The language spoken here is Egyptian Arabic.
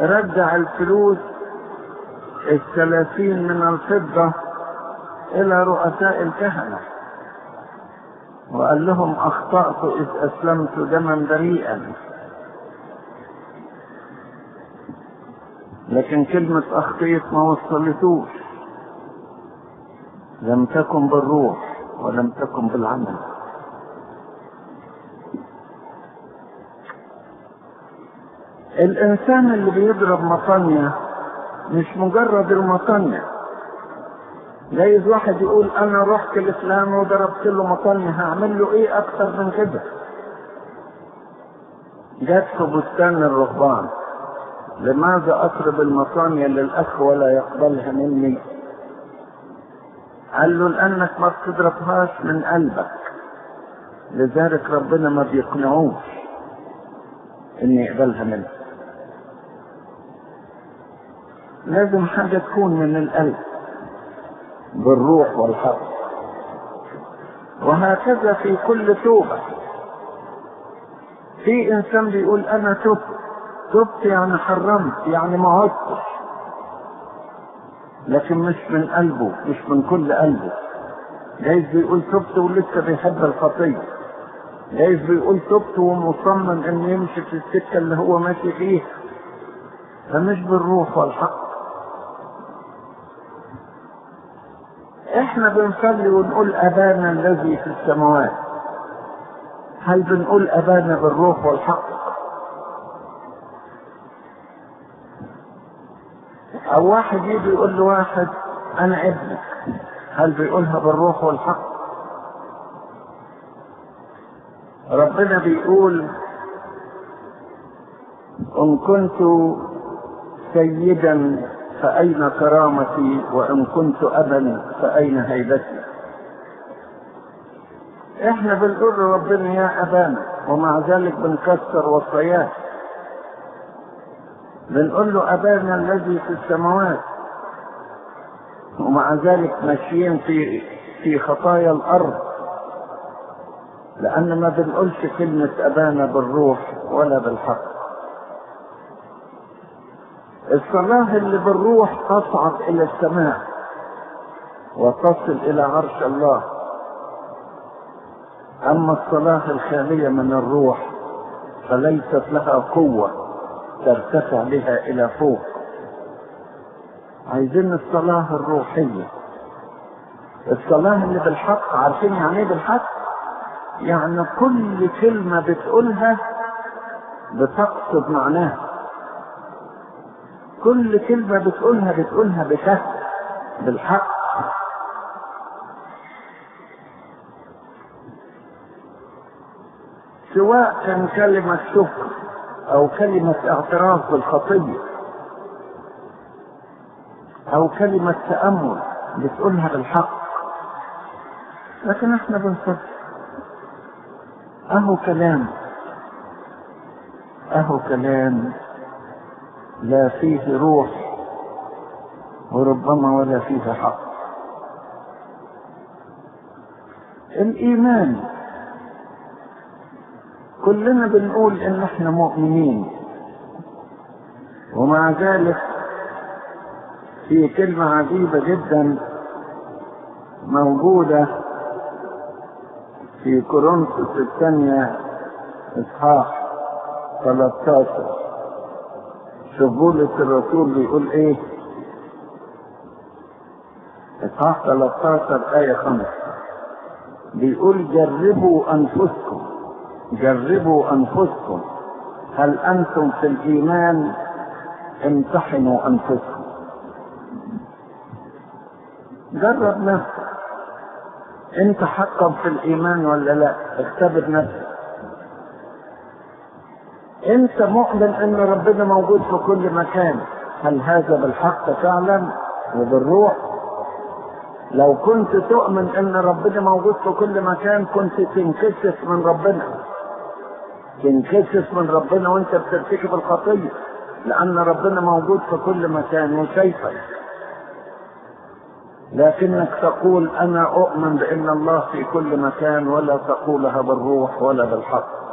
رجع الفلوس الثلاثين من الفضة إلى رؤساء الكهنة وقال لهم أخطأت إذ أسلمت دما بريئا لكن كلمة أخطيت ما وصلتوش لم تكن بالروح ولم تكن بالعمل الإنسان اللي بيضرب مطنية مش مجرد المطنية جايز واحد يقول أنا رحت لفلان وضربت له مطنية هعمل له إيه أكتر من كده جت في بستان الرهبان لماذا أقرب المطانية للأخ ولا يقبلها مني قال له لأنك ما بتضربهاش من قلبك لذلك ربنا ما بيقنعوش إن يقبلها منك لازم حاجة تكون من القلب بالروح والحق وهكذا في كل توبة في إنسان بيقول أنا تبت تبت يعني حرمت يعني ما عدتش لكن مش من قلبه مش من كل قلبه جايز بيقول تبت ولسه بيحب الخطيه جايز بيقول تبت ومصمم انه يمشي في السكه اللي هو ماشي فيها فمش بالروح والحق احنا بنصلي ونقول ابانا الذي في السماوات هل بنقول ابانا بالروح والحق او واحد يجي يقول له واحد انا ابنك هل بيقولها بالروح والحق ربنا بيقول ان كنت سيدا فاين كرامتي وان كنت ابا فاين هيبتي احنا بنقول ربنا يا ابانا ومع ذلك بنكسر وصاياه بنقول له أبانا الذي في السماوات ومع ذلك ماشيين في في خطايا الأرض لأن ما بنقولش كلمة أبانا بالروح ولا بالحق الصلاة اللي بالروح تصعد إلى السماء وتصل إلى عرش الله أما الصلاة الخالية من الروح فليست لها قوة ترتفع بها الى فوق عايزين الصلاة الروحية الصلاة اللي بالحق عارفين يعني ايه بالحق يعني كل كلمة بتقولها بتقصد معناها كل كلمة بتقولها بتقولها بفهم بالحق سواء كان كلمة شكر او كلمة اعتراف بالخطية او كلمة تأمل بتقولها بالحق لكن احنا بنصدق اهو كلام اهو كلام لا فيه روح وربما ولا فيه حق الايمان كلنا بنقول ان احنا مؤمنين ومع ذلك في كلمة عجيبة جدا موجودة في كورنثوس الثانية اصحاح 13 شوف بولس الرسول بيقول ايه اصحاح 13 آية 5 بيقول جربوا انفسكم جربوا انفسكم هل انتم في الايمان امتحنوا انفسكم جرب نفسك انت حقا في الايمان ولا لا اختبر نفسك انت مؤمن ان ربنا موجود في كل مكان هل هذا بالحق فعلا وبالروح لو كنت تؤمن ان ربنا موجود في كل مكان كنت تنكسف من ربنا تنكسف من ربنا وانت بترتكب الخطيه لان ربنا موجود في كل مكان وشايفك لكنك تقول انا اؤمن بان الله في كل مكان ولا تقولها بالروح ولا بالحق